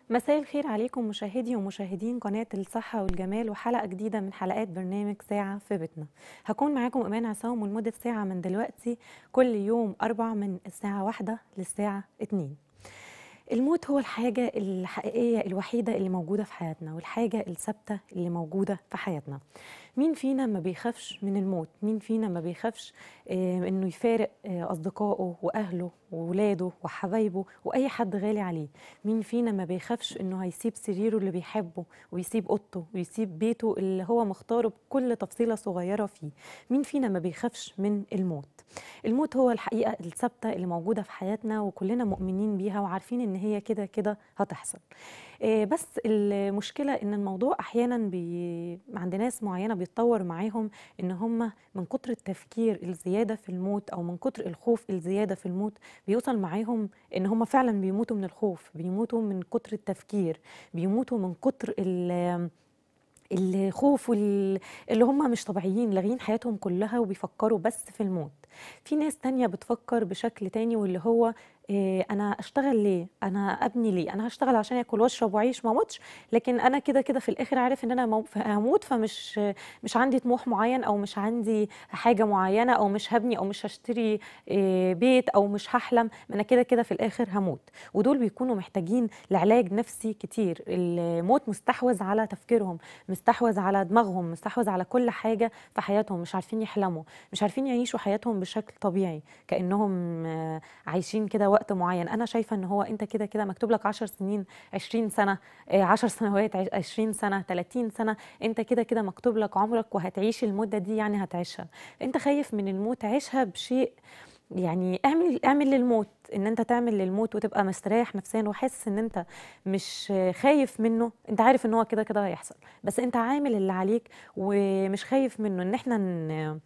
مساء الخير عليكم مشاهدي ومشاهدين قناة الصحة والجمال وحلقة جديدة من حلقات برنامج ساعة في بيتنا هكون معاكم إيمان عصام ولمدة ساعة من دلوقتي كل يوم أربع من الساعة واحدة للساعة اتنين الموت هو الحاجة الحقيقية الوحيدة اللي موجودة في حياتنا والحاجة الثابتة اللي موجودة في حياتنا مين فينا ما بيخافش من الموت مين فينا ما بيخافش آه، انه يفارق آه، اصدقائه واهله وولاده وحبايبه واي حد غالي عليه مين فينا ما بيخافش انه هيسيب سريره اللي بيحبه ويسيب اوضته ويسيب بيته اللي هو مختاره بكل تفصيله صغيره فيه مين فينا ما بيخافش من الموت الموت هو الحقيقه الثابته اللي موجوده في حياتنا وكلنا مؤمنين بيها وعارفين ان هي كده كده هتحصل آه، بس المشكله ان الموضوع احيانا بي... عند ناس معينه بيتطور معاهم ان هم من كتر التفكير الزياده في الموت او من كتر الخوف الزياده في الموت بيوصل معاهم ان هم فعلا بيموتوا من الخوف بيموتوا من كتر التفكير بيموتوا من كتر ال الخوف وال- اللي هم مش طبيعيين لاغين حياتهم كلها وبيفكروا بس في الموت في ناس تانية بتفكر بشكل تاني واللي هو إيه انا اشتغل ليه انا ابني ليه انا هشتغل عشان اكل واشرب واعيش ما اموتش لكن انا كده كده في الاخر عارف ان انا مو- هموت فمش مش عندي طموح معين او مش عندي حاجه معينه او مش هبني او مش هشتري إيه بيت او مش هحلم ما انا كده كده في الاخر هموت ودول بيكونوا محتاجين لعلاج نفسي كتير الموت مستحوذ على تفكيرهم مستحوذ على دماغهم مستحوذ على كل حاجه في حياتهم مش عارفين يحلموا مش عارفين يعيشوا حياتهم بشكل طبيعي كانهم آه، عايشين كده وقت معين انا شايفه ان هو انت كده كده مكتوب لك 10 سنين 20 سنه آه، 10 سنوات عش- 20 سنه 30 سنه انت كده كده مكتوب لك عمرك وهتعيش المده دي يعني هتعيشها انت خايف من الموت عيشها بشيء يعني اعمل اعمل للموت ان انت تعمل للموت وتبقى مستريح نفسيا وحاسس ان انت مش خايف منه انت عارف ان هو كده كده هيحصل بس انت عامل اللي عليك ومش خايف منه ان احنا ن...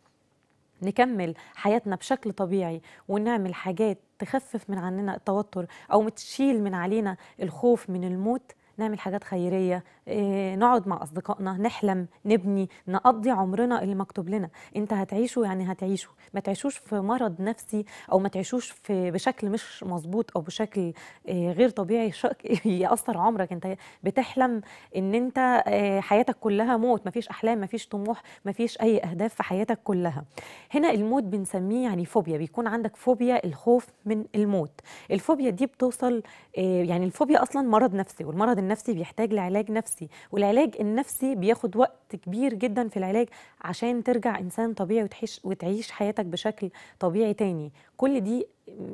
نكمل حياتنا بشكل طبيعي ونعمل حاجات تخفف من عننا التوتر او تشيل من علينا الخوف من الموت نعمل حاجات خيريه إيه، نقعد مع اصدقائنا نحلم نبني نقضي عمرنا اللي مكتوب لنا انت هتعيشه يعني هتعيشه ما تعيشوش في مرض نفسي او ما تعيشوش في بشكل مش مظبوط او بشكل إيه، غير طبيعي شك- ياثر عمرك انت بتحلم ان انت آه، حياتك كلها موت مفيش احلام مفيش طموح مفيش اي اهداف في حياتك كلها هنا الموت بنسميه يعني فوبيا بيكون عندك فوبيا الخوف من الموت الفوبيا دي بتوصل آه، يعني الفوبيا اصلا مرض نفسي والمرض النفسي بيحتاج لعلاج نفسي والعلاج النفسي بياخد وقت كبير جدا في العلاج عشان ترجع انسان طبيعي وتعيش وتعيش حياتك بشكل طبيعي تاني كل دي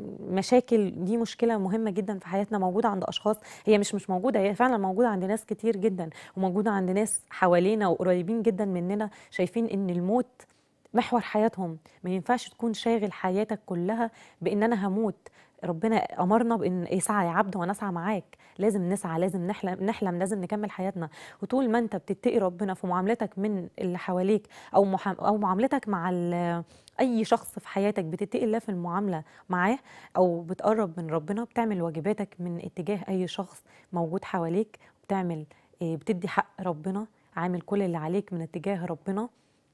مشاكل دي مشكله مهمه جدا في حياتنا موجوده عند اشخاص هي مش مش موجوده هي فعلا موجوده عند ناس كتير جدا وموجوده عند ناس حوالينا وقريبين جدا مننا شايفين ان الموت محور حياتهم ما ينفعش تكون شاغل حياتك كلها بان انا هموت ربنا امرنا بان اسعى يا عبد وانا اسعى معاك لازم نسعى لازم نحلم نحلم لازم نكمل حياتنا وطول ما انت بتتقي ربنا في معاملتك من اللي حواليك او محا... او معاملتك مع ال... اي شخص في حياتك بتتقي الله في المعامله معاه او بتقرب من ربنا بتعمل واجباتك من اتجاه اي شخص موجود حواليك بتعمل إيه، بتدي حق ربنا عامل كل اللي عليك من اتجاه ربنا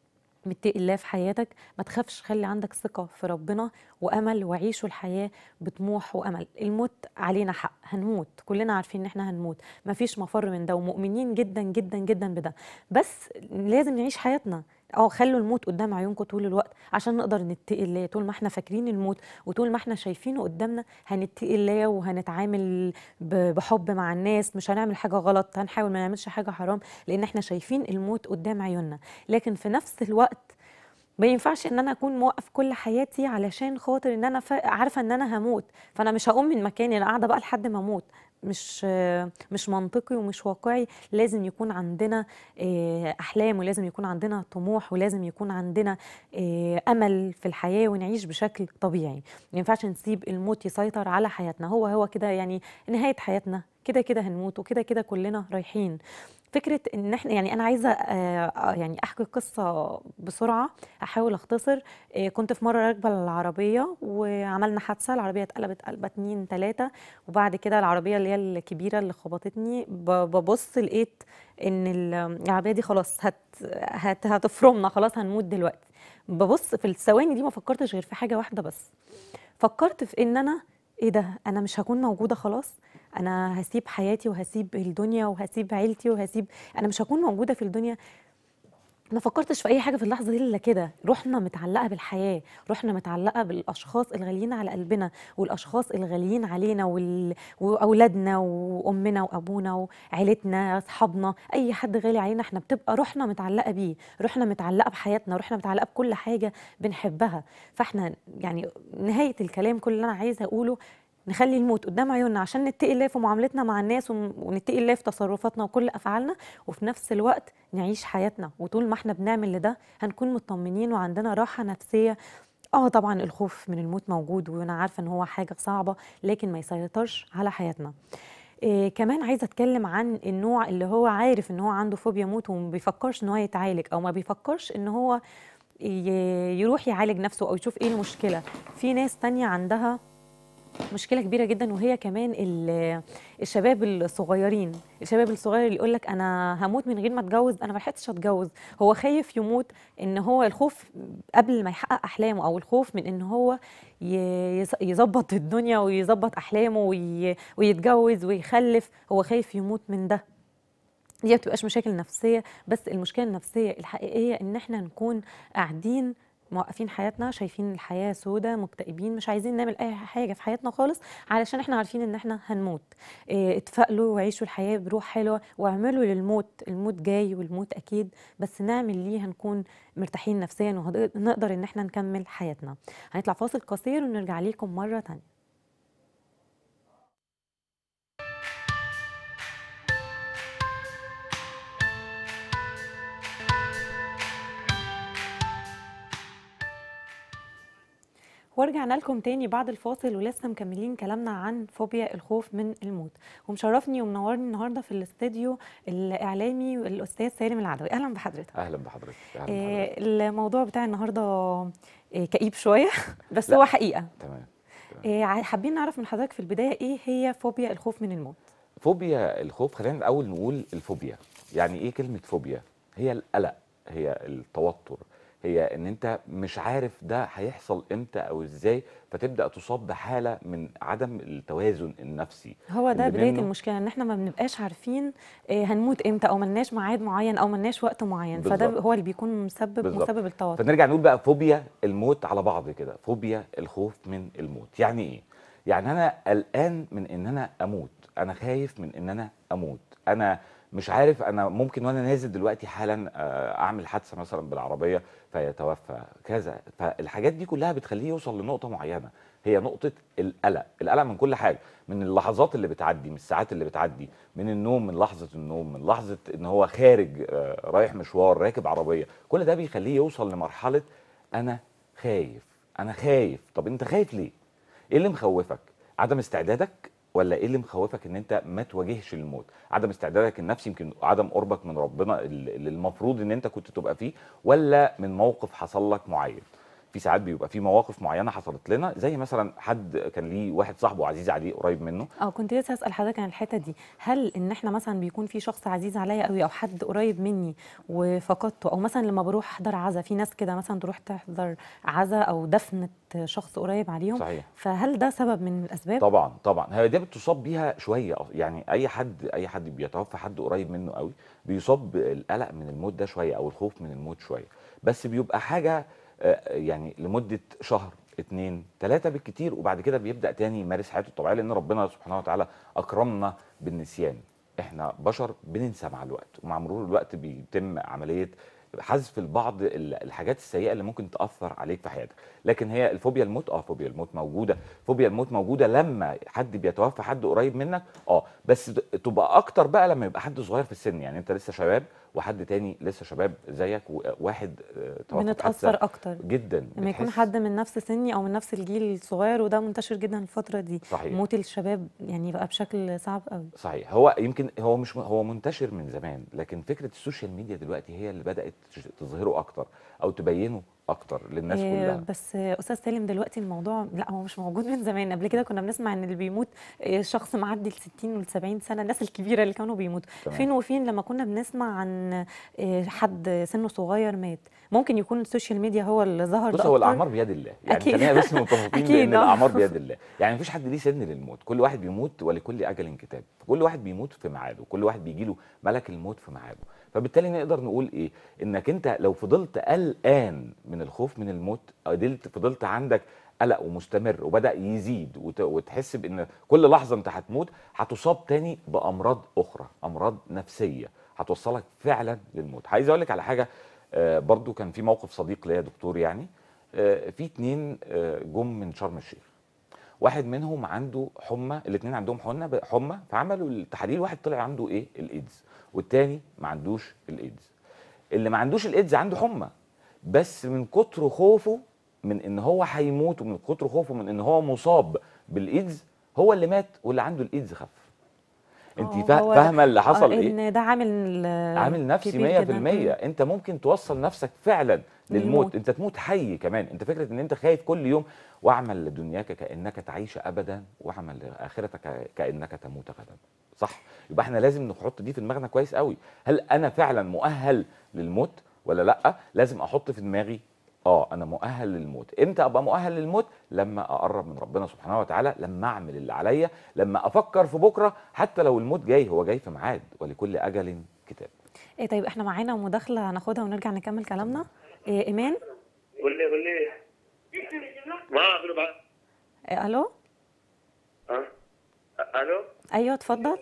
متقي الله في حياتك ما تخافش خلي عندك ثقة في ربنا وأمل وعيشوا الحياة بطموح وأمل الموت علينا حق هنموت كلنا عارفين إن إحنا هنموت ما فيش مفر من ده ومؤمنين جدا جدا جدا بده بس لازم نعيش حياتنا اه خلوا الموت قدام عيونكم طول الوقت عشان نقدر نتقي الله طول ما احنا فاكرين الموت وطول ما احنا شايفينه قدامنا هنتقي الله وهنتعامل ب- بحب مع الناس مش هنعمل حاجه غلط هنحاول ما نعملش حاجه حرام لان احنا شايفين الموت قدام عيوننا لكن في نفس الوقت ما ينفعش ان انا اكون موقف كل حياتي علشان خاطر ان انا فا- عارفه ان انا هموت فانا مش هقوم من مكاني انا قاعده بقى لحد ما اموت مش مش منطقي ومش واقعي لازم يكون عندنا آه، احلام ولازم يكون عندنا طموح ولازم يكون عندنا آه، امل في الحياه ونعيش بشكل طبيعي ما ينفعش نسيب الموت يسيطر على حياتنا هو هو كده يعني نهايه حياتنا كده كده هنموت وكده كده كلنا رايحين فكره ان احنا يعني انا عايزه آه، آه، يعني احكي قصه بسرعه احاول اختصر آه، كنت في مره راكبه العربيه وعملنا حادثه العربيه اتقلبت قلبه اتنين تلاته وبعد كده العربيه اللي هي الكبيره اللي خبطتني ب- ببص لقيت ان ال- العربيه دي خلاص هت هت هتفرمنا خلاص هنموت دلوقتي ببص في الثواني دي ما فكرتش غير في حاجه واحده بس فكرت في ان انا ايه ده انا مش هكون موجوده خلاص انا هسيب حياتي وهسيب الدنيا وهسيب عيلتي وهسيب انا مش هكون موجوده في الدنيا ما فكرتش في اي حاجه في اللحظه دي الا كده روحنا متعلقه بالحياه روحنا متعلقه بالاشخاص الغاليين على قلبنا والاشخاص الغاليين علينا وال... واولادنا وامنا وابونا وعيلتنا اصحابنا اي حد غالي علينا احنا بتبقى روحنا متعلقه بيه روحنا متعلقه بحياتنا روحنا متعلقه بكل حاجه بنحبها فاحنا يعني نهايه الكلام كل اللي انا عايزه اقوله نخلي الموت قدام عيوننا عشان نتقي الله في معاملتنا مع الناس ونتقي الله في تصرفاتنا وكل افعالنا وفي نفس الوقت نعيش حياتنا وطول ما احنا بنعمل لده هنكون مطمنين وعندنا راحه نفسيه اه طبعا الخوف من الموت موجود وانا عارفه ان هو حاجه صعبه لكن ما يسيطرش على حياتنا إيه كمان عايزه اتكلم عن النوع اللي هو عارف ان هو عنده فوبيا موت وما بيفكرش ان هو يتعالج او ما بيفكرش ان هو يروح يعالج نفسه او يشوف ايه المشكله في ناس تانية عندها مشكله كبيره جدا وهي كمان الشباب الصغيرين الشباب الصغير اللي يقول لك انا هموت من غير ما اتجوز انا ما لحقتش اتجوز هو خايف يموت ان هو الخوف قبل ما يحقق احلامه او الخوف من ان هو يظبط الدنيا ويظبط احلامه ويتجوز ويخلف هو خايف يموت من ده دي ما بتبقاش مشاكل نفسيه بس المشكله النفسيه الحقيقيه ان احنا نكون قاعدين موقفين حياتنا شايفين الحياه سودة مكتئبين مش عايزين نعمل اي حاجه في حياتنا خالص علشان احنا عارفين ان احنا هنموت اه اتفائلوا وعيشوا الحياه بروح حلوه واعملوا للموت الموت جاي والموت اكيد بس نعمل ليه هنكون مرتاحين نفسيا ونقدر ان احنا نكمل حياتنا هنطلع فاصل قصير ونرجع لكم مره تانية ورجعنا لكم تاني بعد الفاصل ولسه مكملين كلامنا عن فوبيا الخوف من الموت ومشرفني ومنورني النهارده في الاستديو الاعلامي الاستاذ سالم العدوي اهلا بحضرتك اهلا بحضرتك أهلا بحضرتك. الموضوع بتاع النهارده كئيب شويه بس لا. هو حقيقه تمام, تمام. حابين نعرف من حضرتك في البدايه ايه هي فوبيا الخوف من الموت فوبيا الخوف خلينا الاول نقول الفوبيا يعني ايه كلمه فوبيا هي القلق هي التوتر هي ان انت مش عارف ده هيحصل امتى او ازاي فتبدا تصاب بحاله من عدم التوازن النفسي هو ده بدايه المشكله ان احنا ما بنبقاش عارفين هنموت امتى او ملناش ميعاد معين او ملناش وقت معين بالزبط. فده هو اللي بيكون مسبب بالزبط. مسبب التوتر فنرجع نقول بقى فوبيا الموت على بعض كده فوبيا الخوف من الموت يعني ايه يعني انا قلقان من ان انا اموت انا خايف من ان انا اموت انا مش عارف انا ممكن وانا نازل دلوقتي حالا اعمل حادثه مثلا بالعربيه فيتوفى كذا فالحاجات دي كلها بتخليه يوصل لنقطه معينه هي نقطه القلق القلق من كل حاجه من اللحظات اللي بتعدي من الساعات اللي بتعدي من النوم من لحظه النوم من لحظه ان هو خارج رايح مشوار راكب عربيه كل ده بيخليه يوصل لمرحله انا خايف انا خايف طب انت خايف ليه ايه اللي مخوفك عدم استعدادك ولا ايه اللي مخوفك ان انت ما تواجهش الموت عدم استعدادك النفسي يمكن عدم قربك من ربنا اللي المفروض ان انت كنت تبقى فيه ولا من موقف حصل لك معين في ساعات بيبقى في مواقف معينه حصلت لنا زي مثلا حد كان ليه واحد صاحبه عزيز عليه قريب منه اه كنت لسه اسال حضرتك عن الحته دي هل ان احنا مثلا بيكون في شخص عزيز عليا قوي او حد قريب مني وفقدته او مثلا لما بروح احضر عزا في ناس كده مثلا تروح تحضر عزا او دفنه شخص قريب عليهم صحيح. فهل ده سبب من الاسباب طبعا طبعا هي دي بتصاب بيها شويه يعني اي حد اي حد بيتوفى حد قريب منه قوي بيصاب بالقلق من الموت ده شويه او الخوف من الموت شويه بس بيبقى حاجه يعني لمده شهر اتنين تلاتة بالكتير وبعد كده بيبدا تاني يمارس حياته الطبيعيه لان ربنا سبحانه وتعالى اكرمنا بالنسيان احنا بشر بننسى مع الوقت ومع مرور الوقت بيتم عمليه حذف البعض الحاجات السيئه اللي ممكن تاثر عليك في حياتك لكن هي الفوبيا الموت اه فوبيا الموت موجوده فوبيا الموت موجوده لما حد بيتوفى حد قريب منك اه بس تبقى اكتر بقى لما يبقى حد صغير في السن يعني انت لسه شباب وحد تاني لسه شباب زيك وواحد توفى بنتاثر اكتر جدا لما يكون حد من نفس سني او من نفس الجيل الصغير وده منتشر جدا الفتره دي صحيح. موت الشباب يعني بقى بشكل صعب قوي صحيح هو يمكن هو مش هو منتشر من زمان لكن فكره السوشيال ميديا دلوقتي هي اللي بدات تظهره اكتر او تبينه اكتر للناس آه، كلها بس آه، استاذ سالم دلوقتي الموضوع لا هو مش موجود من زمان قبل كده كنا بنسمع ان اللي بيموت آه، شخص معدي ال 60 وال 70 سنه الناس الكبيره اللي كانوا بيموتوا تمام. فين وفين لما كنا بنسمع عن آه، حد سنه صغير مات ممكن يكون السوشيال ميديا هو اللي ظهر بص ده هو أكتر. الاعمار بيد الله يعني أكيد. خلينا بس متفقين أكيد، بان آه. الاعمار بيد الله يعني مفيش حد ليه سن للموت كل واحد بيموت ولكل اجل كتاب كل واحد بيموت في ميعاده كل واحد بيجي له ملك الموت في ميعاده فبالتالي نقدر نقول ايه انك انت لو فضلت قلقان من الخوف من الموت فضلت فضلت عندك قلق ومستمر وبدا يزيد وت- وتحس بان كل لحظه انت هتموت هتصاب تاني بامراض اخرى امراض نفسيه هتوصلك فعلا للموت عايز اقول لك على حاجه آه، برضو كان في موقف صديق ليا دكتور يعني آه، في اتنين آه، جم من شرم الشيخ واحد منهم عنده حمى الاثنين عندهم حمى حمى فعملوا التحاليل واحد طلع عنده ايه الايدز والتاني ما عندوش الايدز اللي ما عندوش الايدز عنده حمى بس من كتر خوفه من ان هو هيموت ومن كتر خوفه من ان هو مصاب بالايدز هو اللي مات واللي عنده الايدز خف انت آه، فا- هو- فاهمه اللي آه، حصل ايه ان ده عامل آه، عامل نفسي كبير 100% جداً. مم. انت ممكن توصل نفسك فعلا للموت للموت. انت تموت حي كمان انت فكره ان انت خايف كل يوم واعمل لدنياك كانك تعيش ابدا واعمل لاخرتك كانك تموت غدا صح يبقى احنا لازم نحط دي في دماغنا كويس قوي هل انا فعلا مؤهل للموت ولا لا لازم احط في دماغي اه انا مؤهل للموت امتى ابقى مؤهل للموت لما اقرب من ربنا سبحانه وتعالى لما اعمل اللي عليا لما افكر في بكره حتى لو الموت جاي هو جاي في ميعاد ولكل اجل كتاب ايه طيب احنا معانا مداخله هناخدها ونرجع نكمل كلامنا إيه ايمان قول لي قول لي ما اعرف بقى إيه الو ها الو ايوه اتفضل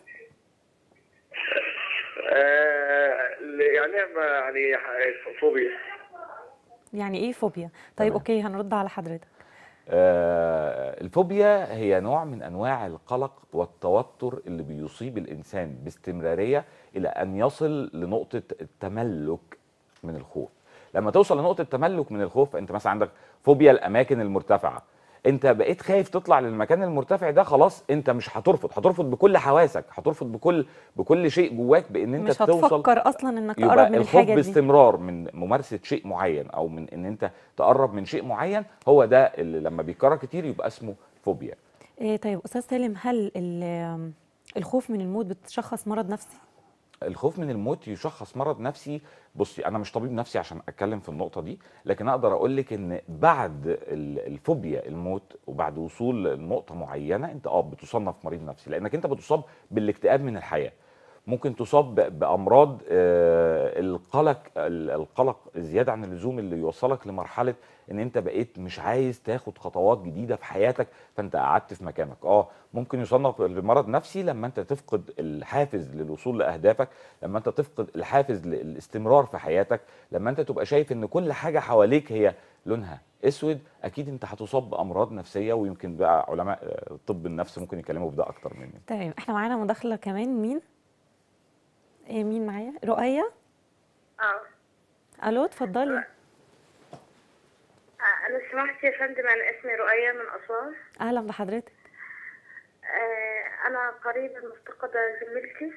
آه يعني إيه ما- يعني ح- فوبيا يعني ايه فوبيا طيب تمام. اوكي هنرد على حضرتك آه، الفوبيا هي نوع من انواع القلق والتوتر اللي بيصيب الانسان باستمراريه الى ان يصل لنقطه التملك من الخوف لما توصل لنقطه التملك من الخوف انت مثلا عندك فوبيا الاماكن المرتفعه انت بقيت خايف تطلع للمكان المرتفع ده خلاص انت مش هترفض هترفض بكل حواسك هترفض بكل بكل شيء جواك بان انت مش توصل هتفكر اصلا انك يبقى تقرب من الخوف الحاجه دي باستمرار من ممارسه شيء معين او من ان انت تقرب من شيء معين هو ده اللي لما بيتكرر كتير يبقى اسمه فوبيا إيه طيب استاذ سالم هل ال- الخوف من الموت بتشخص مرض نفسي الخوف من الموت يشخص مرض نفسي بصي انا مش طبيب نفسي عشان اتكلم في النقطه دي لكن اقدر اقول لك ان بعد ال- الفوبيا الموت وبعد وصول لنقطه معينه انت اه بتصنف مريض نفسي لانك انت بتصاب بالاكتئاب من الحياه ممكن تصاب ب- بامراض آه، القلق ال- القلق زياده عن اللزوم اللي يوصلك لمرحله ان انت بقيت مش عايز تاخد خطوات جديده في حياتك فانت قعدت في مكانك اه ممكن يصنف بمرض نفسي لما انت تفقد الحافز للوصول لاهدافك لما انت تفقد الحافز للاستمرار في حياتك لما انت تبقى شايف ان كل حاجه حواليك هي لونها اسود اكيد انت هتصاب بامراض نفسيه ويمكن بقى علماء آه، طب النفس ممكن يتكلموا في ده اكتر مني تمام احنا معانا مداخله كمان مين إيه مين معايا رؤية اه الو اتفضلي آه، لو سمحت يا فندم انا اسمي رؤية من اسوان اهلا بحضرتك آه، انا قريبة مفتقدة زميلتي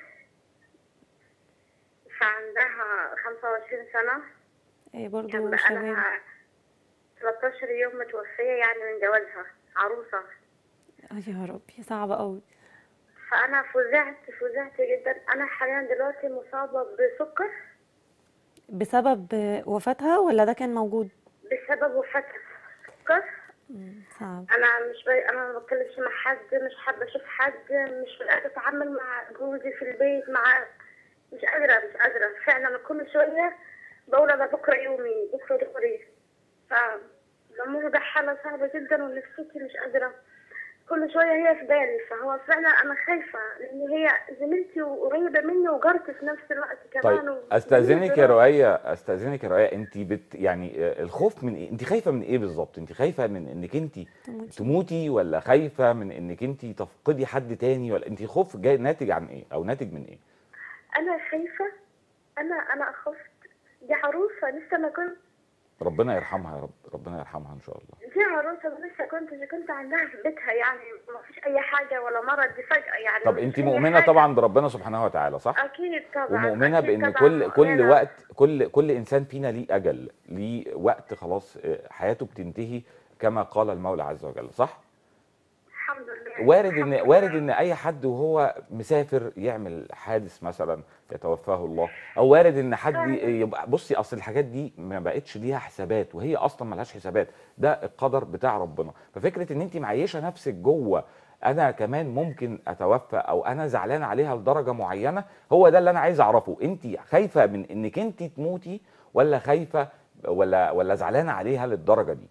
فعندها 25 سنة إيه برضو كان شباب بقالها 13 يوم متوفية يعني من جوازها عروسة آه يا ربي صعبة قوي فأنا فزعت فزعت جدا أنا حاليا دلوقتي مصابة بسكر بسبب آه، وفاتها ولا ده كان موجود بسبب وفاتها سكر مم، صعب انا مش بي... انا ما بتكلمش مع حد مش حابه اشوف حد مش قادره اتعامل مع جوزي في البيت مع مش قادره مش قادره فعلا أنا كل شويه بقول انا بكره يومي بكره دوري ف بمر بحاله صعبه جدا ونفسيتي مش قادره كل شويه هي في بالي فهو فعلا انا خايفه لان هي زميلتي وقريبه مني وجارتي في نفس الوقت كمان طيب و- استاذنك يا رؤية استاذنك يا رؤية انت بت يعني آه، الخوف من ايه انت خايفه من ايه بالظبط انت خايفه من انك انت تموتي. تموتي ولا خايفه من انك انت تفقدي حد تاني ولا انت خوف جاي ناتج عن ايه او ناتج من ايه انا خايفه انا انا خفت دي عروسه لسه ما كنت ربنا يرحمها يا رب ربنا يرحمها ان شاء الله دي عروسه لسه كنت كنت عندها في بيتها يعني ما فيش اي حاجه ولا مرض دي فجاه يعني طب ما انت فيش أي مؤمنه حاجة. طبعا بربنا سبحانه وتعالى صح اكيد طبعا ومؤمنه أكيد بان طبعاً كل كل مؤمنة. وقت كل كل انسان فينا ليه اجل ليه وقت خلاص آه، حياته بتنتهي كما قال المولى عز وجل صح الحمد لله وارد الحمد ان لله. وارد ان اي حد وهو مسافر يعمل حادث مثلا يتوفاه الله او وارد ان حد ي- يبقى بصي اصل الحاجات دي ما بقتش ليها حسابات وهي اصلا ملهاش حسابات ده القدر بتاع ربنا ففكره ان انت معيشه نفسك جوه انا كمان ممكن اتوفى او انا زعلان عليها لدرجه معينه هو ده اللي انا عايز اعرفه انت خايفه من انك انت تموتي ولا خايفه ولا ولا زعلانه عليها للدرجه دي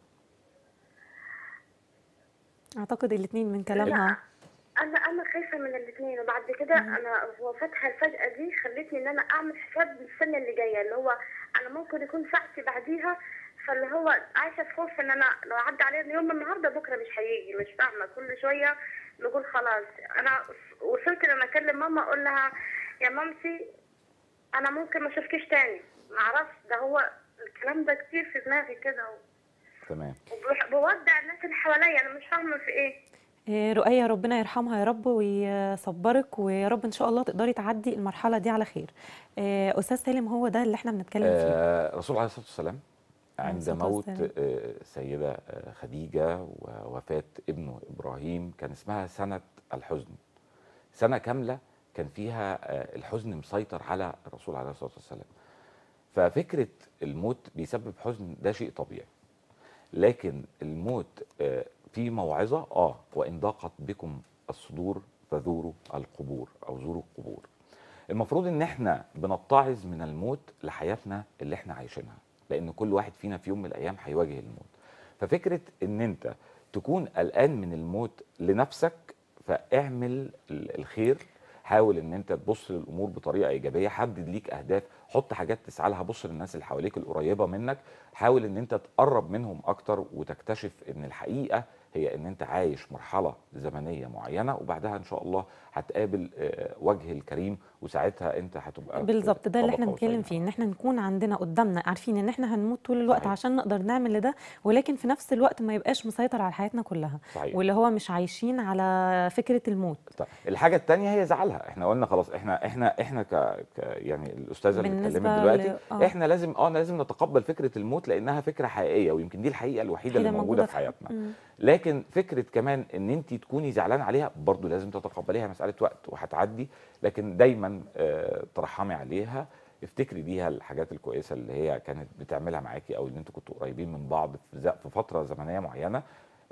اعتقد الاثنين من كلامها انا انا خايفه من الاثنين وبعد كده انا وفاتها الفجاه دي خلتني ان انا اعمل حساب للسنه اللي جايه اللي هو انا ممكن يكون ساعتي بعديها فاللي هو عايشه في خوف ان انا لو عدى عليا يوم النهارده بكره مش هيجي مش فاهمه كل شويه نقول خلاص انا وصلت لما اكلم ماما اقول لها يا مامتي انا ممكن ما اشوفكيش تاني ما اعرفش ده هو الكلام ده كتير في دماغي كده تمام وبروح- بودع الناس اللي حواليا انا مش فاهمه في ايه آه، رؤية ربنا يرحمها يا رب ويصبرك ويا رب ان شاء الله تقدري تعدي المرحلة دي على خير آه، استاذ سالم هو ده اللي احنا بنتكلم فيه آه رسول عليه الصلاه والسلام عليه عند الصلاة موت والسلام. آه، سيدة آه، خديجة ووفاة ابنه إبراهيم كان اسمها سنة الحزن سنة كاملة كان فيها آه، الحزن مسيطر على الرسول عليه الصلاة والسلام ففكرة الموت بيسبب حزن ده شيء طبيعي لكن الموت آه، فيه موعظة اه وإن ضاقت بكم الصدور فزوروا القبور أو زوروا القبور المفروض ان احنا بنتعظ من الموت لحياتنا اللي احنا عايشينها لان كل واحد فينا في يوم من الايام هيواجه الموت ففكره ان انت تكون قلقان من الموت لنفسك فاعمل ال- الخير حاول ان انت تبص للامور بطريقه ايجابيه حدد ليك اهداف حط حاجات تسعى لها بص للناس اللي حواليك القريبه منك حاول ان انت تقرب منهم اكتر وتكتشف ان الحقيقه هي ان انت عايش مرحله زمنيه معينه وبعدها ان شاء الله هتقابل آه، وجه الكريم وساعتها انت هتبقى في بالظبط ده اللي احنا طبقة بنتكلم وسيلة. فيه ان احنا نكون عندنا قدامنا عارفين ان احنا هنموت طول الوقت صحيح. عشان نقدر نعمل لده ولكن في نفس الوقت ما يبقاش مسيطر على حياتنا كلها صحيح واللي هو مش عايشين على فكرة الموت طيب الحاجه الثانيه هي زعلها احنا قلنا خلاص احنا احنا احنا ك, ك يعني الاستاذه اللي بالنسبة اتكلمت دلوقتي ل- آه. احنا لازم اه لازم نتقبل فكره الموت لانها فكره حقيقيه ويمكن دي الحقيقه الوحيده اللي حاجة موجوده في حياتنا مم. لكن فكره كمان ان انت تكوني زعلان عليها برضو لازم تتقبليها مساله وقت وهتعدي لكن دايما آه، ترحمي عليها افتكري بيها الحاجات الكويسه اللي هي كانت بتعملها معاكي او اللي انتوا كنتوا قريبين من بعض في ز- في فتره زمنيه معينه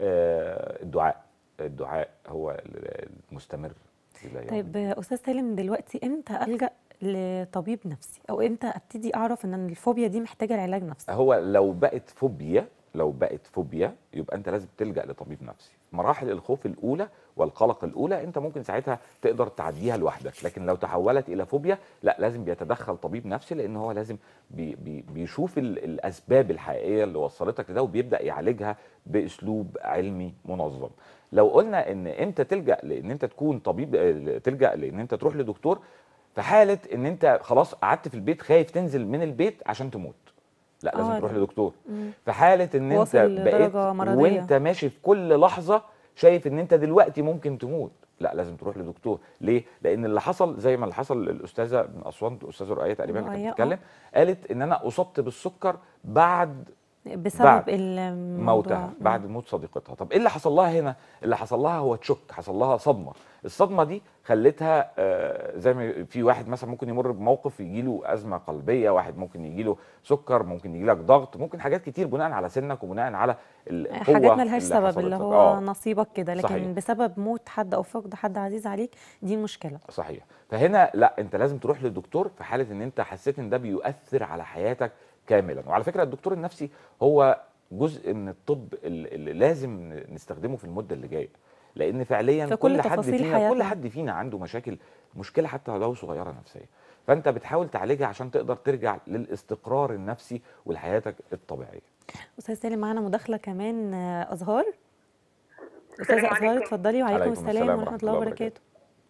آه، الدعاء الدعاء هو ال- المستمر الى يوم طيب آه، استاذ سالم دلوقتي امتى الجا لطبيب نفسي او امتى ابتدي اعرف ان الفوبيا دي محتاجه لعلاج نفسي هو لو بقت فوبيا لو بقت فوبيا يبقى انت لازم تلجا لطبيب نفسي مراحل الخوف الاولى والقلق الاولى انت ممكن ساعتها تقدر تعديها لوحدك لكن لو تحولت الى فوبيا لا لازم بيتدخل طبيب نفسي لان هو لازم بي بي بيشوف ال- الاسباب الحقيقيه اللي وصلتك لده وبيبدا يعالجها باسلوب علمي منظم لو قلنا ان امتى تلجا لان انت تكون طبيب آه، تلجا لان انت تروح لدكتور في حاله ان انت خلاص قعدت في البيت خايف تنزل من البيت عشان تموت لا لازم آه، تروح ده- لدكتور مم. في حاله ان انت واصل بقيت لدرجة مرضية. وانت ماشي في كل لحظه شايف ان انت دلوقتي ممكن تموت لا لازم تروح لدكتور ليه لان اللي حصل زي ما اللي حصل للاستاذه من اسوان الاستاذه رؤيه تقريبا اللي رؤية، كانت بتتكلم قالت ان انا اصبت بالسكر بعد بسبب بعد الموضوع موتها بعد موت صديقتها طب ايه اللي حصل لها هنا اللي حصل لها هو تشك حصل لها صدمه الصدمه دي خلتها آه، زي ما في واحد مثلا ممكن يمر بموقف يجي له ازمه قلبيه واحد ممكن يجي له سكر ممكن يجي لك ضغط ممكن حاجات كتير بناء على سنك وبناء على القوه حاجات ملهاش اللي سبب حصلت اللي لك. هو آه. نصيبك كده لكن صحيح. بسبب موت حد او فقد حد عزيز عليك دي المشكله صحيح فهنا لا انت لازم تروح للدكتور في حاله ان انت حسيت ان ده بيؤثر على حياتك كاملا وعلى فكره الدكتور النفسي هو جزء من الطب اللي اللي لازم نستخدمه في المده اللي جايه لان فعليا في كل كل حد تفاصيل فينا كل حياتنا. حد فينا عنده مشاكل مشكله حتى لو صغيره نفسيه فانت بتحاول تعالجها عشان تقدر ترجع للاستقرار النفسي ولحياتك الطبيعيه استاذ سالم معانا مداخله كمان آه، ازهار السلام استاذه ازهار عليكم. اتفضلي وعليكم عليكم السلام السلام ورحمه الله وبركاته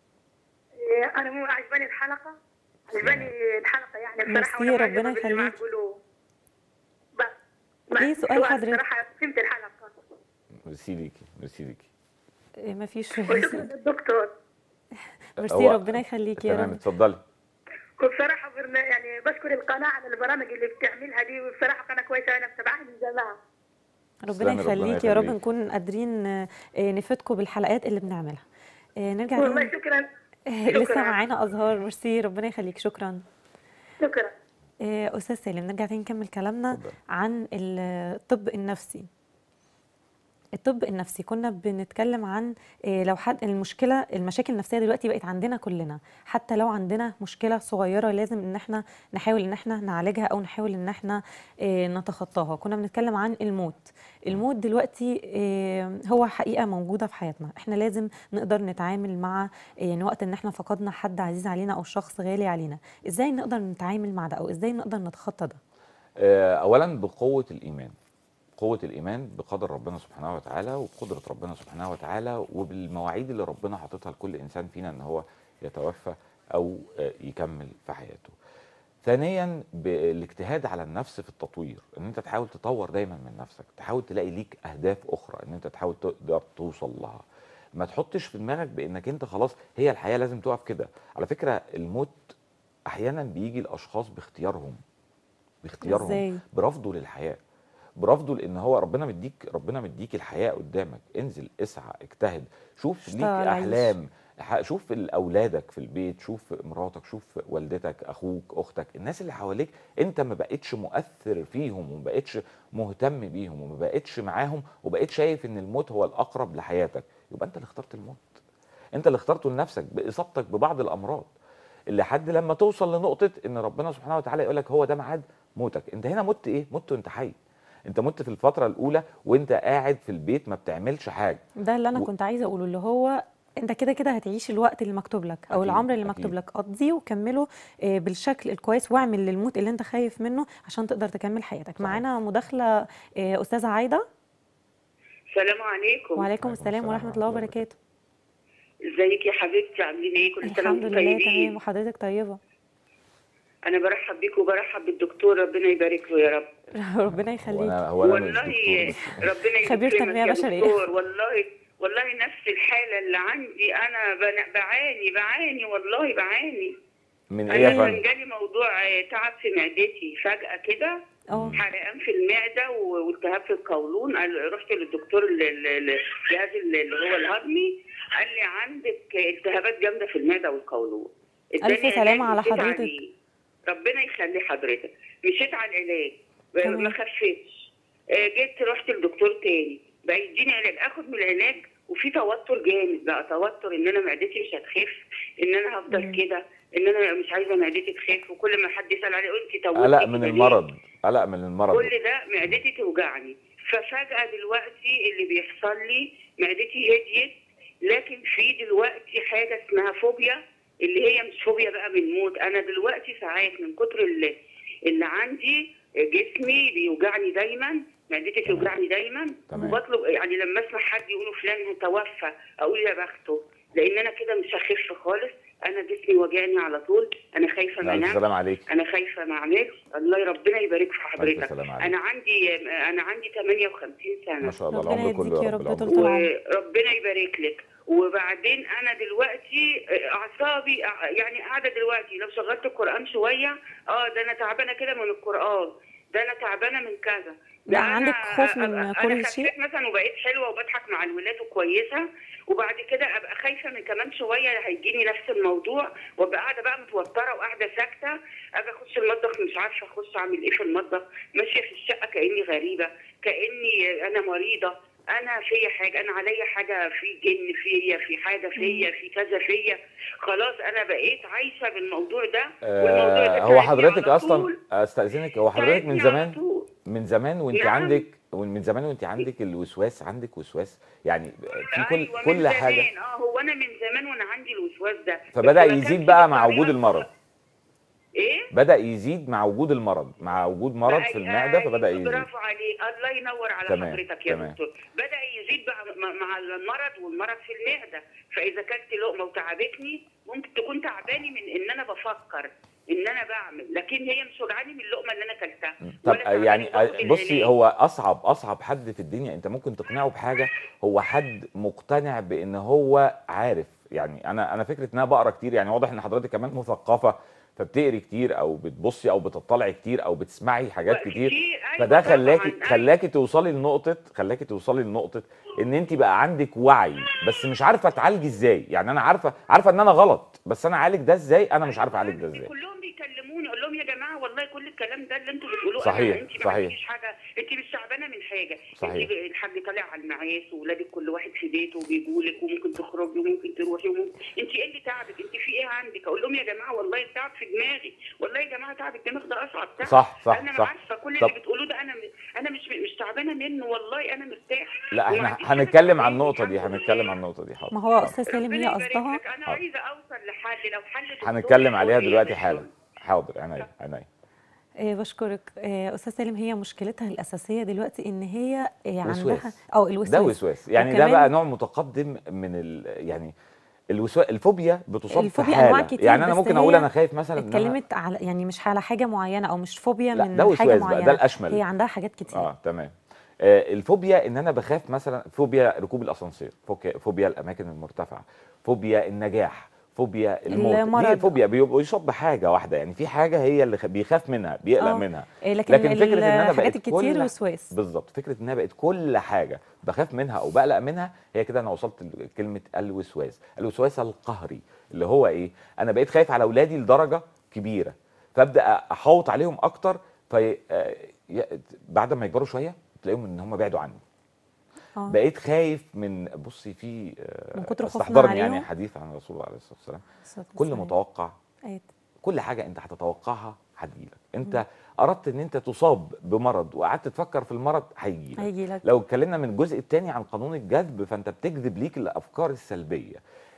إيه، انا مو عجباني الحلقه عجباني الحلقه يعني بصراحه ميرسي، وانا ربنا معجبة باللي يخليك. معقولوه. بس ايه سؤال حضرتك صراحه فهمت الحلقه ميرسي ليكي ميرسي ليكي إيه، مفيش وشكرا للدكتور ميرسي هو- ربنا يخليك يا تمام رب اتفضلي وبصراحه برنا يعني بشكر القناه على البرامج اللي بتعملها دي وبصراحه قناه كويسه وانا متابعاها من زمان ربنا تسلمي، ربنا يخليك يا رب يخليك. نكون قادرين آه، آه، نفيدكم بالحلقات اللي بنعملها آه، نرجع والله تاني شكرا لسه شكراً. معانا ازهار ميرسي ربنا يخليك شكرا شكرا آه، استاذ سالم نرجع تاني نكمل كلامنا اتفضل. عن الطب النفسي الطب النفسي كنا بنتكلم عن آه، لو حد المشكله المشاكل النفسيه دلوقتي بقت عندنا كلنا حتى لو عندنا مشكله صغيره لازم ان احنا نحاول ان احنا نعالجها او نحاول ان احنا آه، نتخطاها كنا بنتكلم عن الموت الموت دلوقتي آه، هو حقيقه موجوده في حياتنا احنا لازم نقدر نتعامل مع آه، يعني وقت ان احنا فقدنا حد عزيز علينا او شخص غالي علينا ازاي نقدر نتعامل مع ده او ازاي نقدر نتخطى ده آه، اولا بقوه الايمان قوه الايمان بقدر ربنا سبحانه وتعالى وبقدره ربنا سبحانه وتعالى وبالمواعيد اللي ربنا حاططها لكل انسان فينا ان هو يتوفى او آه، يكمل في حياته ثانيا بالاجتهاد على النفس في التطوير ان انت تحاول تطور دايما من نفسك تحاول تلاقي ليك اهداف اخرى ان انت تحاول تقدر توصل لها ما تحطش في دماغك بانك انت خلاص هي الحياه لازم تقف كده على فكره الموت احيانا بيجي الاشخاص باختيارهم باختيارهم ازاي برفضه للحياه برفضه لان هو ربنا مديك ربنا مديك الحياه قدامك انزل اسعى اجتهد شوف ليك اشتغل، عيش. احلام ح- شوف ال- اولادك في البيت شوف مراتك شوف والدتك اخوك اختك الناس اللي حواليك انت ما بقتش مؤثر فيهم وما بقتش مهتم بيهم وما بقتش معاهم وبقيت شايف ان الموت هو الاقرب لحياتك يبقى انت اللي اخترت الموت انت اللي اخترته لنفسك باصابتك ببعض الامراض اللي حد لما توصل لنقطه ان ربنا سبحانه وتعالى يقول لك هو ده ميعاد موتك انت هنا مت ايه مت وانت حي انت مت في الفتره الاولى وانت قاعد في البيت ما بتعملش حاجه ده اللي انا و- كنت عايزه اقوله اللي هو انت كده كده هتعيش الوقت اللي مكتوب لك او أكيد، العمر اللي أكيد. مكتوب لك قضيه وكمله آه، بالشكل الكويس واعمل للموت اللي انت خايف منه عشان تقدر تكمل حياتك صحيح. معانا مداخله آه، استاذه عايده السلام عليكم وعليكم وعليكم السلام السلام ورحمه ورحمة الله الله وبركاته ازيك يا حبيبتي عاملين ايه كل سنه الحمد وانتم لله تمام طيبين وحضرتك طيبه انا برحب بيك وبرحب بالدكتور ربنا يبارك له يا رب ربنا يخليك وانا هو انا مش والله دكتور بس ربنا خبير يكرمك تنمية يا بشرية. دكتور والله والله نفس الحاله اللي عندي انا بن- بعاني بعاني والله بعاني من ايه يا انا كان فندم جالي موضوع آه، تعب في معدتي فجاه كده اه حرقان في المعده و- والتهاب في القولون قال- رحت للدكتور ال- ال- ال- الجهاز ال- اللي هو الهضمي قال لي عندك التهابات جامده في المعده والقولون اداني ألف سلامة علاج على مشيت حضرتك. عليه. ربنا يخلي حضرتك مشيت على العلاج تمام. ما خفتش آه، جيت رحت لدكتور تاني بقى يديني علاج اخد من العلاج وفي توتر جامد بقى توتر ان انا معدتي مش هتخف ان انا هفضل مم. كده ان انا مش عايزه معدتي تخف وكل ما حد يسال علي يقول انت توتي قلق من كده ليه؟ المرض قلق من المرض كل ده معدتي توجعني ففجأة دلوقتي اللي بيحصل لي معدتي هديت لكن في دلوقتي حاجة اسمها فوبيا اللي هي مش فوبيا بقى من موت أنا دلوقتي ساعات من كتر اللي, اللي عندي جسمي بيوجعني دايما معدتي توجعني دايما تمام. وبطلب يعني لما اسمع حد يقولوا فلان توفى اقول يا بخته لان انا كده مش هخف خالص انا جسمي واجعني على طول انا خايفه ما الف انام سلام عليك انا خايفه ما اعملش الله ربنا يبارك في الف حضرتك سلام عليك انا عندي انا عندي 58 سنه ما شاء الله ربنا العمر كله يديك يا يا رب رب العمر طول كله. العمر. وربنا يبارك لك وبعدين انا دلوقتي اعصابي يعني قاعده دلوقتي لو شغلت القران شويه اه ده انا تعبانه كده من القران ده انا تعبانه من كذا لا، أنا عندك خوف من أبقى- كل انا شيء؟ خفيت مثلا وبقيت حلوه وبضحك مع الولاد وكويسه وبعد كده ابقى خايفه من كمان شويه هيجيني نفس الموضوع وابقى قاعده بقى متوتره وقاعده ساكته اجي اخش المطبخ مش عارفه اخش اعمل ايه في المطبخ ماشيه في الشقه كاني غريبه كاني انا مريضه انا فيا حاجه انا عليا حاجه في جن فيا في حاجه فيا في كذا فيا خلاص انا بقيت عايشه بالموضوع ده والموضوع ده آه هو تعبني حضرتك على اصلا طول. استاذنك هو حضرتك من تعبني على زمان طول. من زمان وانت نعم. عندك من زمان وانت عندك الوسواس عندك وسواس يعني في كل أيوة من كل زمان. حاجه اه هو انا من زمان وانا عندي الوسواس ده فبدا بس ما يزيد كانش بقى مع بالطريقة وجود المرض ايه بدا يزيد مع وجود المرض مع وجود مرض في أيوة، المعده فبدا أيوة، يزيد برافو عليك الله ينور على تمام، حضرتك يا تمام. دكتور بدا يزيد بقى م- مع المرض والمرض في المعده فاذا كلت لقمه وتعبتني ممكن تكون تعباني من ان انا بفكر ان انا بعمل لكن هي مش وجعاني من اللقمه اللي انا اكلتها طب ولا تعبانة يعني من ضغط بصي العلاج. هو اصعب اصعب حد في الدنيا انت ممكن تقنعه بحاجه هو حد مقتنع بان هو عارف يعني انا انا فكره ان انا بقرا كتير يعني واضح ان حضرتك كمان مثقفه فبتقري كتير او بتبصي او بتطلعي كتير او بتسمعي حاجات كتير أيوة فده طبعاً، خلاكي أيوة. خلاكي توصلي لنقطه خلاكي توصلي لنقطه ان انت بقى عندك وعي بس مش عارفه تعالجي ازاي يعني انا عارفه عارفه ان انا غلط بس انا اعالج ده ازاي انا مش عارفه اعالج ده ازاي كلهم بيكلموني اقول لهم يا جماعه والله كل الكلام ده اللي انتوا بتقولوه صحيح، أنا انت ما صحيح. عندكيش حاجه انت مش تعبانه من حاجه صحيح. انت الحاج طالع على المعاش واولادك كل واحد في بيته وبيجوا لك وممكن تخرجي وممكن تروحي وممكن انت ايه اللي تعبك انت في ايه عندك اقول لهم يا جماعه والله التعب في دماغي والله يا جماعه تعب الدماغ ده اصعب تعب صح، صح، انا صح. عارفه كل طب- اللي بتقولوه ده انا انا مش مش تعبانه منه والله انا مرتاح لا وما احنا عنديش حاجة هنتكلم عن تعباني، النقطه دي الحمد هنتكلم لله. عن النقطه دي حاضر ما هو استاذ سالم هي ربنا يبارك قصدها لك. انا حاضر. عايزه اوصل لحل لو حل دكتور هنتكلم عليها يقول لي دلوقتي مش حالا حاضر عينيا عينيا آه، بشكرك آه، استاذ سالم هي مشكلتها الاساسيه دلوقتي ان هي آه، عندها وسواس. او الوسواس ده وسواس يعني ده وكمان بقى نوع متقدم من ال يعني الوسواس الفوبيا بتصاب الفوبيا في أنواع حاله كتير، يعني انا بس ممكن هي اقول انا خايف مثلا إن أنا- اتكلمت على يعني مش على حاجه معينه او مش فوبيا لا، من ده حاجه وسواس بقى، معينه ده الأشمل. هي عندها حاجات كتير اه تمام آه الفوبيا ان انا بخاف مثلا فوبيا ركوب الاسانسير فوبيا, فوبيا الاماكن المرتفعه فوبيا النجاح فوبيا الموت دي المرض. فوبيا بيبقى يصاب بحاجه واحده يعني في حاجه هي اللي خ- بيخاف منها بيقلق آه. منها آه، لكن, لكن فكره ان انا الحاجات بقيت الكتير كل وسواس بالظبط فكره انها بقت كل حاجه بخاف منها او بقلق منها هي كده انا وصلت لكلمه الوسواس الوسواس القهري اللي هو ايه انا بقيت خايف على اولادي لدرجه كبيره فابدا احوط عليهم اكتر في آه، ي- بعد ما يكبروا شويه تلاقيهم ان هم بعدوا عني آه. بقيت خايف من بصي في آه، من كتر خوفنا استحضرني يعني عليهم. حديث عن الرسول عليه الصلاه والسلام الصلاة كل والسلام. متوقع آيات. كل حاجه انت هتتوقعها هتجيلك انت اردت ان انت تصاب بمرض وقعدت تفكر في المرض هيجيلك هيجي لك لو اتكلمنا من الجزء الثاني عن قانون الجذب فانت بتجذب ليك الافكار السلبيه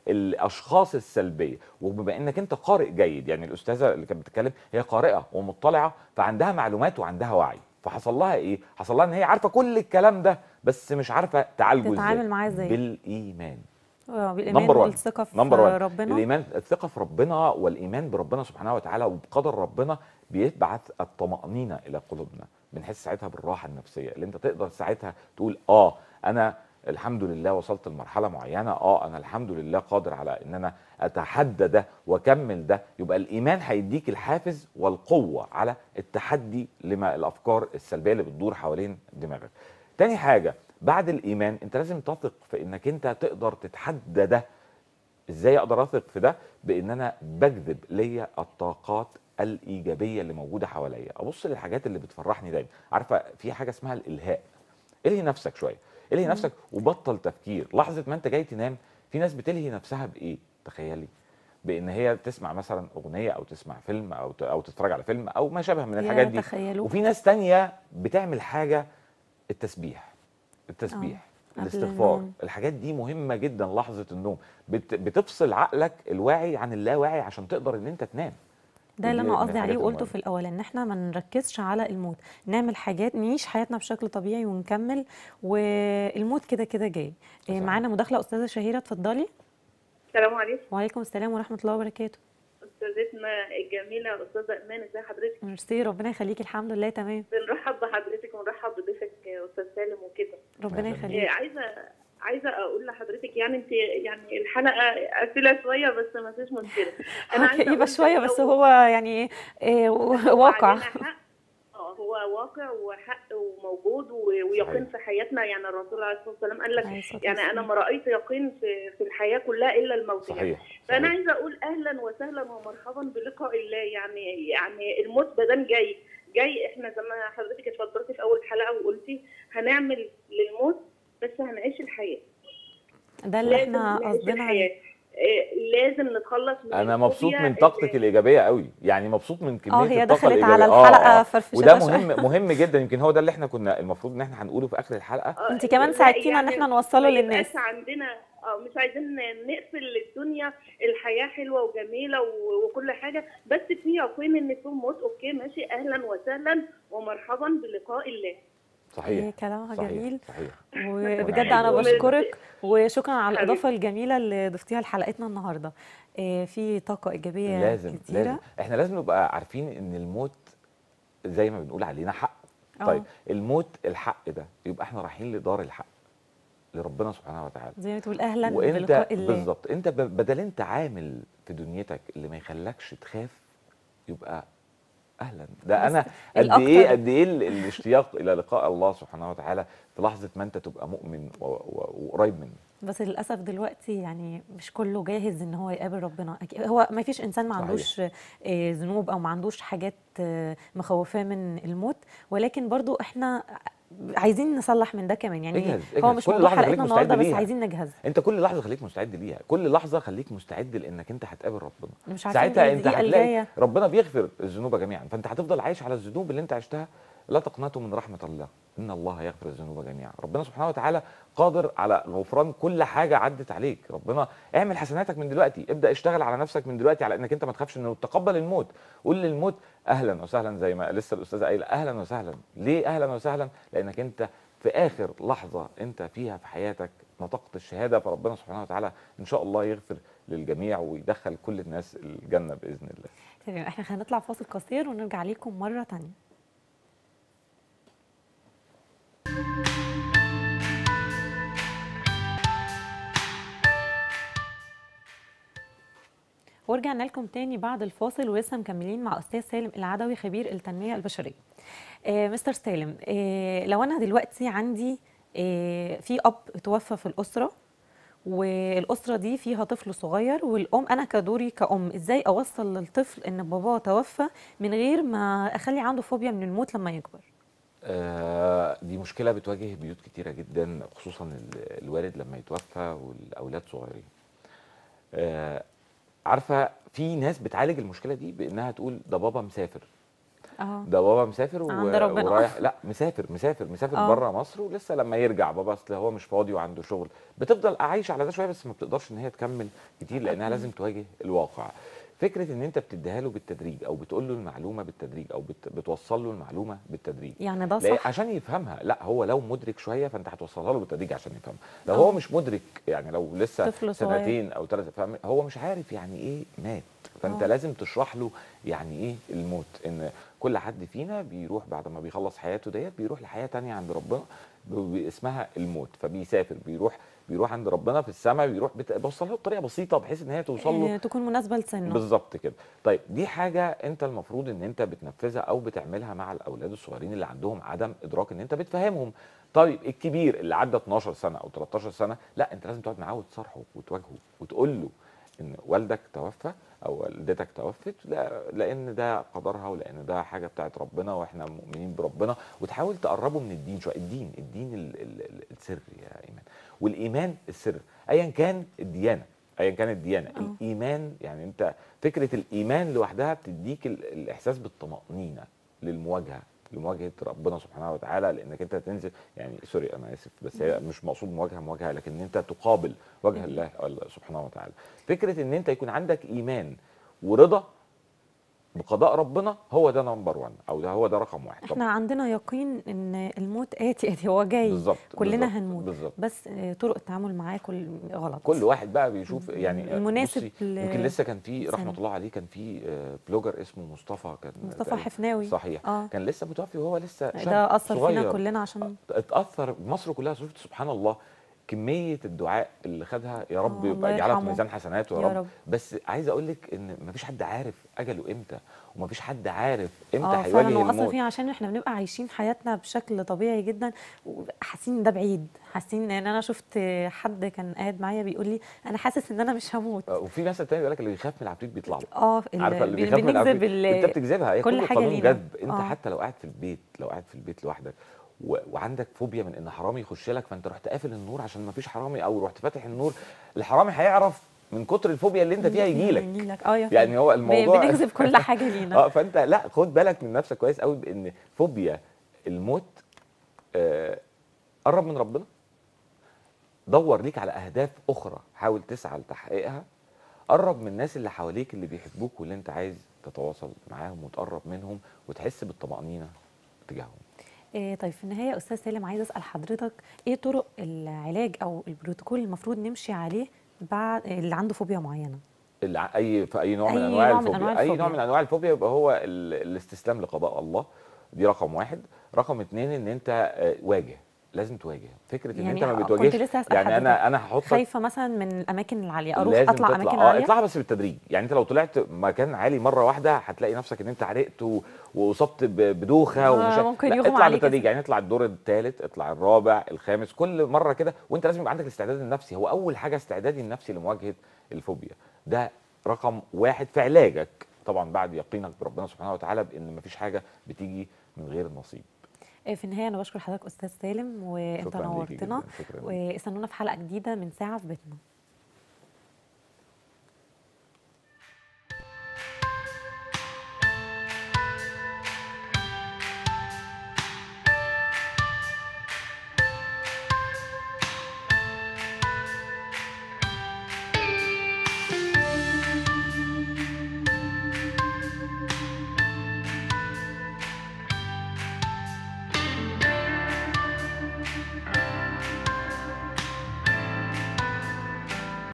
الاشخاص السلبيه وبما انك انت قارئ جيد يعني الاستاذه اللي كانت بتتكلم هي قارئه ومطلعه فعندها معلومات وعندها وعي فحصل لها ايه حصل لها ان هي عارفه كل الكلام ده بس مش عارفه تعالجه تتعامل ازاي معاه ازاي بالايمان آه، بالايمان نمبر 1 والثقه في نمبر 1 ربنا الايمان الثقه في ربنا والايمان بربنا سبحانه وتعالى وبقدر ربنا بيبعث الطمانينه الى قلوبنا بنحس ساعتها بالراحه النفسيه اللي انت تقدر ساعتها تقول اه انا الحمد لله وصلت لمرحله معينه اه انا الحمد لله قادر على ان انا اتحدى ده واكمل ده يبقى الايمان هيديك الحافز والقوه على التحدي لما الافكار السلبيه اللي بتدور حوالين دماغك تاني حاجه بعد الايمان انت لازم تثق في انك انت تقدر تتحدى ده ازاي اقدر اثق في ده بان انا بجذب ليا الطاقات الايجابيه اللي موجوده حواليا ابص للحاجات اللي بتفرحني دايما عارفه في حاجه اسمها الالهاء الهي نفسك شويه الهي نفسك وبطل تفكير لحظه ما انت جاي تنام في ناس بتلهي نفسها بايه تخيلي بان هي تسمع مثلا اغنيه او تسمع فيلم او ت- او تتفرج على فيلم او ما شابه من يا الحاجات دي تخيلوا. وفي ناس تانية بتعمل حاجه التسبيح التسبيح قبل الاستغفار النوم. الحاجات دي مهمه جدا لحظه النوم بت بتفصل عقلك الواعي عن اللاواعي عشان تقدر ان انت تنام ده اللي ودي انا من قصدي عليه الحاجات وقلته المهمة. في الاول ان احنا ما نركزش على الموت نعمل حاجات نعيش حياتنا بشكل طبيعي ونكمل والموت كده كده جاي إيه، صح. معانا مداخله استاذه شهيره اتفضلي السلام عليكم وعليكم السلام ورحمه الله وبركاته استاذتنا الجميله استاذه ايمان ازي حضرتك ميرسي ربنا يخليكي الحمد لله تمام بنرحب بحضرتك ونرحب بضيفك استاذ سالم وكده ربنا أهلاً. يخليك إيه، عايزه عايزه اقول لحضرتك يعني انت يعني الحلقه قافله شويه بس ما فيش مشكله اه عايزة كئيبه أقول شويه لو- بس هو يعني إيه واقع علينا حق اه هو واقع وحق وموجود و- ويقين صحيح. في حياتنا يعني الرسول عليه الصلاه والسلام قال لك عليه الصلاة يعني انا والسلام. ما رايت يقين في في الحياه كلها الا الموت يعني. صحيح فانا صحيح. عايزه اقول اهلا وسهلا ومرحبا بلقاء الله يعني يعني الموت بدل جاي جاي احنا زي ما حضرتك اتفضلتي في اول حلقه وقلتي هنعمل للموت بس هنعيش الحياه ده اللي لازم احنا نعيش قصدنا عليه الحياه إيه، لازم نتخلص من انا مبسوط الفوبيا من طاقتك اللي- الايجابيه قوي يعني مبسوط من كميه اه هي الطاقه دخلت الايجابيه على آه، الحلقه آه. فرفشتها وده شوية. مهم مهم جدا يمكن هو ده اللي احنا كنا المفروض ان احنا هنقوله في اخر الحلقه آه، انت كمان لا، ساعدتينا ان يعني احنا نوصله ما يبقاش للناس عندنا اه مش عايزين نقفل الدنيا الحياه حلوه وجميله و- وكل حاجه بس في يقين ان في موت اوكي ماشي اهلا وسهلا ومرحبا بلقاء الله صحيح إيه كلامها صحيح جميل صحيح وبجد ونعم انا بالله. بشكرك وشكرا على حبيبي. الاضافه الجميله اللي ضفتيها لحلقتنا النهارده إيه في طاقه ايجابيه لازم كتيره لازم احنا لازم نبقى عارفين ان الموت زي ما بنقول علينا حق آه. طيب الموت الحق ده يبقى احنا رايحين لدار الحق لربنا سبحانه وتعالى زي ما تقول اهلا وانت بلقاء الله بالظبط انت ب- بدل انت عامل في دنيتك اللي ما يخلكش تخاف يبقى اهلا ده بس انا قد ايه الأكتر- قد ايه ال- الاشتياق الى لقاء الله سبحانه وتعالى في لحظه ما انت تبقى مؤمن و- و- وقريب منه بس للاسف دلوقتي يعني مش كله جاهز ان هو يقابل ربنا أكيد هو ما فيش انسان ما صحيح. عندوش آه، ذنوب او ما عندوش حاجات آه، مخوفاه من الموت ولكن برضو احنا عايزين نصلح من ده كمان يعني اجهز هو اجهز مش كل موضوع لحظه خليك حلقتنا مستعد النهارده بس ليها عايزين نجهز انت كل لحظه خليك مستعد ليها كل لحظه خليك مستعد لانك انت هتقابل ربنا مش عارفين ساعتها ايه انت الدقيقه هتلاقي الجايه ربنا بيغفر الذنوب جميعا فانت هتفضل عايش على الذنوب اللي انت عشتها لا تقنطوا من رحمه الله ان الله يغفر الذنوب جميعا ربنا سبحانه وتعالى قادر على غفران كل حاجه عدت عليك ربنا اعمل حسناتك من دلوقتي ابدا اشتغل على نفسك من دلوقتي على انك انت ما تخافش انه تقبل الموت قول للموت اهلا وسهلا زي ما لسه الاستاذه قايله اهلا وسهلا ليه اهلا وسهلا لانك انت في اخر لحظه انت فيها في حياتك نطقت الشهاده فربنا سبحانه وتعالى ان شاء الله يغفر للجميع ويدخل كل الناس الجنه باذن الله تمام احنا هنطلع فاصل قصير ونرجع ليكم مره تانية ورجعنا لكم تاني بعد الفاصل ولسه مكملين مع استاذ سالم العدوي خبير التنميه البشريه. آه مستر سالم آه لو انا دلوقتي عندي آه في اب توفى في الاسره والاسره دي فيها طفل صغير والام انا كدوري كأم ازاي اوصل للطفل ان باباه توفى من غير ما اخلي عنده فوبيا من الموت لما يكبر آه، دي مشكله بتواجه بيوت كتيره جدا خصوصا ال- الوالد لما يتوفى والاولاد صغيرين آه، عارفه في ناس بتعالج المشكله دي بانها تقول ده بابا مسافر اه ده بابا مسافر و... عند ربنا. ورايح لا مسافر مسافر مسافر آه. بره مصر ولسه لما يرجع بابا اصل هو مش فاضي وعنده شغل بتفضل عايشه على ده شويه بس ما بتقدرش ان هي تكمل كتير لانها لازم تواجه الواقع فكره ان انت بتديها له بالتدريج او بتقول له المعلومه بالتدريج او بت... بتوصل له المعلومه بالتدريج يعني ده لا صح عشان يفهمها لا هو لو مدرك شويه فانت هتوصلها له بالتدريج عشان يفهمها لو هو آه. مش مدرك يعني لو لسه طفل صغير. سنتين او ثلاثه فاهم هو مش عارف يعني ايه مات فانت آه. لازم تشرح له يعني ايه الموت ان كل حد فينا بيروح بعد ما بيخلص حياته ديت بيروح لحياه تانية عند ربنا ب- ب- اسمها الموت فبيسافر بيروح بيروح عند ربنا في السماء بيروح بت- بوصلها بطريقه بسيطه بحيث ان هي توصل له آه تكون مناسبه لسنه بالظبط كده طيب دي حاجه انت المفروض ان انت بتنفذها او بتعملها مع الاولاد الصغيرين اللي عندهم عدم ادراك ان انت بتفهمهم طيب الكبير اللي عدى 12 سنه او 13 سنه لا انت لازم تقعد معاه وتصارحه وتواجهه وتقول له ان والدك توفى او والدتك توفت لا لان ده قدرها ولان ده حاجه بتاعت ربنا واحنا مؤمنين بربنا وتحاول تقربه من الدين شويه الدين الدين ال ال ال السر يا ايمان والايمان السر ايا كان الديانه ايا كانت الديانه آه. الايمان يعني انت فكره الايمان لوحدها بتديك ال- الاحساس بالطمانينه للمواجهه لمواجهه ربنا سبحانه وتعالى لانك انت تنزل يعني سوري انا اسف بس هي مش مقصود مواجهه مواجهه لكن ان انت تقابل وجه الله الله سبحانه وتعالى فكره ان انت يكون عندك ايمان ورضا بقضاء ربنا هو ده نمبر 1 او ده هو ده رقم واحد احنا عندنا يقين ان الموت اتي اتي هو جاي بالظبط كلنا بالظبط، هنموت بالظبط بس آه، طرق التعامل معاه كل غلط كل واحد بقى بيشوف يعني المناسب بصي، ل- يمكن لسه كان في رحمه سنة. الله عليه كان في آه، بلوجر اسمه مصطفى كان مصطفى تقريباً- حفناوي صحيح اه كان لسه متوفي وهو لسه شاب ده اثر فينا صغير. كلنا عشان اتاثر مصر كلها شفت سبحان الله كميه الدعاء اللي خدها يا رب آه، يبقى الله يجعلها في يرحمه. ميزان حسناته يا, يا رب. رب. بس عايز اقول لك ان مفيش حد عارف اجله امتى ومفيش حد عارف امتى اه هيواجه فعلا هو اثر الموت فينا عشان احنا بنبقى عايشين حياتنا بشكل طبيعي جدا وحاسين ان ده بعيد حاسين ان انا شفت حد كان قاعد معايا بيقول لي انا حاسس ان انا مش هموت آه، وفي مثل تاني بيقول لك اللي بيخاف من العفريت بيطلع له اه ال- عارفه اللي بن- بيخاف من بنجذب العفريت ال- انت بتجذبها هي كل كل حاجة قانون لينا. جذب انت آه. حتى لو قاعد في البيت لو قاعد في البيت لوحدك و... وعندك فوبيا من ان حرامي يخش لك فانت رحت قافل النور عشان ما فيش حرامي او رحت فاتح النور الحرامي هيعرف من كتر الفوبيا اللي انت فيها يجي لك يجيلك اه يا يعني هو ب- الموضوع بنجذب كل حاجه لينا اه فانت لا خد بالك من نفسك كويس قوي بان فوبيا الموت آه قرب من ربنا دور ليك على اهداف اخرى حاول تسعى لتحقيقها قرب من الناس اللي حواليك اللي بيحبوك واللي انت عايز تتواصل معاهم وتقرب منهم وتحس بالطمأنينة تجاههم إيه طيب في النهايه استاذ سالم عايز اسال حضرتك ايه طرق العلاج او البروتوكول المفروض نمشي عليه بعد اللي عنده فوبيا معينه الع- اي في اي نوع من أي انواع نوع من الفوبيا أنواع اي نوع الفوبيا. من انواع الفوبيا يبقى هو ال- الاستسلام لقضاء الله دي رقم واحد رقم اتنين ان انت آه، واجه لازم تواجه فكره ان يعني انت ما كنت بتواجهش لسه هسأل يعني انا حضرتك. انا هحطك خايفه مثلا من الاماكن العاليه اروح لازم اطلع تطلع اماكن اه عاليه اطلع بس بالتدريج يعني انت لو طلعت مكان عالي مره واحده هتلاقي نفسك ان انت عرقت و- واصبت ب- بدوخه آه، ومش ممكن لا، يغمى اطلع عليك بالتدريج يعني اطلع الدور الثالث اطلع الرابع الخامس كل مره كده وانت لازم يبقى عندك الاستعداد النفسي هو اول حاجه استعدادي النفسي لمواجهه الفوبيا ده رقم واحد في علاجك طبعا بعد يقينك بربنا سبحانه وتعالى بان مفيش حاجه بتيجي من غير نصيب إيه في النهايه انا بشكر حضرتك استاذ سالم وانت شكرا ليكي نورتنا جدا شكرا ليكي. واستنونا في حلقه جديده من ساعه في بيتنا